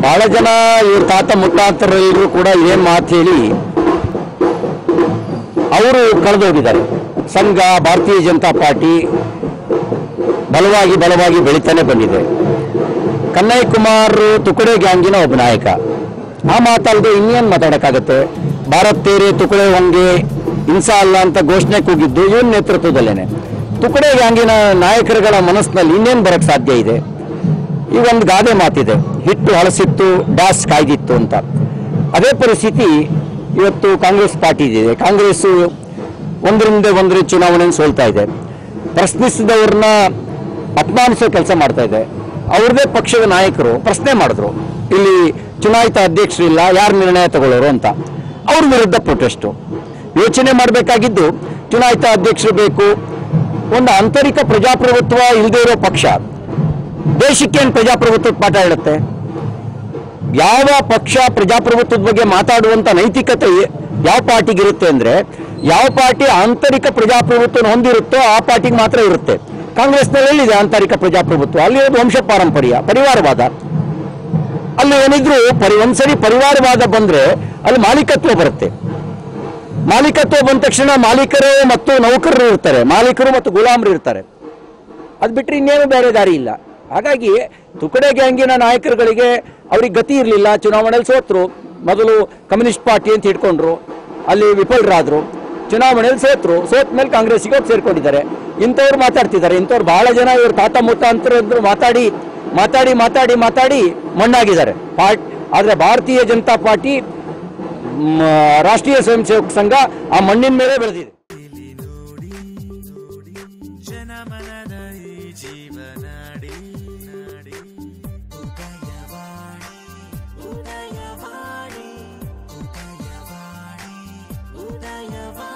ಬಹಳ ಜನ ಇವ್ರ ತಾತ ಮುತ್ತಾತರೆಲ್ಲರೂ ಕೂಡ ಇದೇ ಮಾತು ಹೇಳಿ ಅವರು ಕಳೆದೋಗಿದ್ದಾರೆ ಸಂಘ ಭಾರತೀಯ ಜನತಾ ಪಾರ್ಟಿ ಬಲವಾಗಿ ಬಲವಾಗಿ ಬೆಳಿತಾನೆ ಬಂದಿದೆ ಕನ್ನಯ್ಯ ಕುಮಾರ್ ತುಕಡೆ ಗ್ಯಾಂಗಿನ ಒಬ್ಬ ನಾಯಕ ಆ ಮಾತಲ್ಲದೆ ಇನ್ನೇನು ಮಾತಾಡೋಕ್ಕಾಗತ್ತೆ ಭಾರತ್ ತೇರೆ ತುಕಡೆ ಹಂಗೆ ಹಿಂಸಾ ಅಲ್ಲ ಅಂತ ಘೋಷಣೆ ಕೂಗಿದ್ದು ಇವನ್ ನೇತೃತ್ವದಲ್ಲೇನೆ ತುಕಡೆ ಗ್ಯಾಂಗಿನ ನಾಯಕರುಗಳ ಮನಸ್ಸಿನಲ್ಲಿ ಇನ್ನೇನು ಬರಕ್ಕೆ ಸಾಧ್ಯ ಇದೆ ಈ ಒಂದು ಗಾದೆ ಮಾತಿದೆ ಹಿಟ್ಟು ಹಳಸಿತ್ತು ಡ್ಯಾಸ್ ಕಾಯ್ದಿತ್ತು ಅಂತ ಅದೇ ಪರಿಸ್ಥಿತಿ ಇವತ್ತು ಕಾಂಗ್ರೆಸ್ ಪಾರ್ಟಿ ಇದೆ ಕಾಂಗ್ರೆಸ್ ಒಂದರಿಂದ ಒಂದರ ಚುನಾವಣೆ ಸೋಲ್ತಾ ಇದೆ ಪ್ರಶ್ನಿಸಿದವ್ರನ್ನ ಅಪಮಾನಿಸೋ ಕೆಲಸ ಮಾಡ್ತಾ ಇದೆ ಅವ್ರದೇ ಪಕ್ಷದ ನಾಯಕರು ಪ್ರಶ್ನೆ ಮಾಡಿದ್ರು ಇಲ್ಲಿ ಚುನಾಯಿತ ಅಧ್ಯಕ್ಷರು ಇಲ್ಲ ಯಾರು ನಿರ್ಣಯ ತಗೊಳ್ಳೋರು ಅಂತ ಅವ್ರ ವಿರುದ್ಧ ಪ್ರೊಟೆಸ್ಟು ಯೋಚನೆ ಮಾಡಬೇಕಾಗಿದ್ದು ಚುನಾಯಿತ ಅಧ್ಯಕ್ಷರು ಬೇಕು ಒಂದು ಆಂತರಿಕ ಪ್ರಜಾಪ್ರಭುತ್ವ ಇಲ್ಲದೆ ಇರೋ ಪಕ್ಷ ದೇಶಕ್ಕೆ ಏನು ಪ್ರಜಾಪ್ರಭುತ್ವದ ಪಾಠ ಹೇಳುತ್ತೆ ಯಾವ ಪಕ್ಷ ಪ್ರಜಾಪ್ರಭುತ್ವದ ಬಗ್ಗೆ ಮಾತಾಡುವಂತ ನೈತಿಕತೆ ಯಾವ ಪಾರ್ಟಿಗೆ ಇರುತ್ತೆ ಅಂದ್ರೆ ಯಾವ ಪಾರ್ಟಿ ಆಂತರಿಕ ಪ್ರಜಾಪ್ರಭುತ್ವ ಹೊಂದಿರುತ್ತೋ ಆ ಪಾರ್ಟಿಗೆ ಮಾತ್ರ ಇರುತ್ತೆ ಕಾಂಗ್ರೆಸ್ನಲ್ಲಿ ಎಲ್ಲಿದೆ ಆಂತರಿಕ ಪ್ರಜಾಪ್ರಭುತ್ವ ಅಲ್ಲಿ ಇರೋದು ವಂಶ ಪಾರಂಪರ್ಯ ಪರಿವಾರವಾದ ಅಲ್ಲಿ ಏನಿದ್ರು ಪರಿ ಒಂದ್ಸರಿ ಪರಿವಾರವಾದ ಬಂದ್ರೆ ಅಲ್ಲಿ ಮಾಲೀಕತ್ವ ಬರುತ್ತೆ ಮಾಲೀಕತ್ವ ಬಂದ ತಕ್ಷಣ ಮಾಲೀಕರು ಮತ್ತು ನೌಕರರು ಇರ್ತಾರೆ ಮಾಲೀಕರು ಮತ್ತು ಗುಲಾಮರು ಇರ್ತಾರೆ ಅದು ಬಿಟ್ಟರೆ ಇನ್ನೇನು ಬೇರೆ ದಾರಿ ಇಲ್ಲ ಹಾಗಾಗಿ ತುಕಡೆ ಗ್ಯಾಂಗಿನ ನಾಯಕರುಗಳಿಗೆ ಅವ್ರಿಗೆ ಗತಿ ಇರಲಿಲ್ಲ ಚುನಾವಣೆಯಲ್ಲಿ ಸೋತರು ಮೊದಲು ಕಮ್ಯುನಿಸ್ಟ್ ಪಾರ್ಟಿ ಅಂತ ಇಟ್ಕೊಂಡ್ರು ಅಲ್ಲಿ ವಿಫಲರಾದ್ರು ಚುನಾವಣೆಯಲ್ಲಿ ಸೋತರು ಸೋತ ಮೇಲೆ ಕಾಂಗ್ರೆಸ್ಸಿಗೆ ಹೋಗಿ ಸೇರ್ಕೊಂಡಿದ್ದಾರೆ ಇಂಥವ್ರು ಮಾತಾಡ್ತಿದ್ದಾರೆ ಇಂಥವ್ರು ಬಹಳ ಜನ ಇವ್ರ ತಾತ ಮುತ್ತ ಅಂತರು ಮಾತಾಡಿ ಮಾತಾಡಿ ಮಾತಾಡಿ ಮಾತಾಡಿ ಮಣ್ಣಾಗಿದ್ದಾರೆ ಪಾರ್ಟ್ ಆದರೆ ಭಾರತೀಯ ಜನತಾ ಪಾರ್ಟಿ ಮ್, ರಾಷ್ಟ್ರೀಯ ಸ್ವಯಂ ಸೇವಕ ಸಂಘ ಆ ಮಣ್ಣಿನ ಮೇಲೆ ಬೆಳೆದಿದೆ ಜನಮನದ ಈ ಜೀವನಾಡಿ ನಾಡಿ ಉದಯವಾಣಿ ಉದಯವಾಣಿ ಉದಯವಾಣಿ ಉದಯವಾಣಿ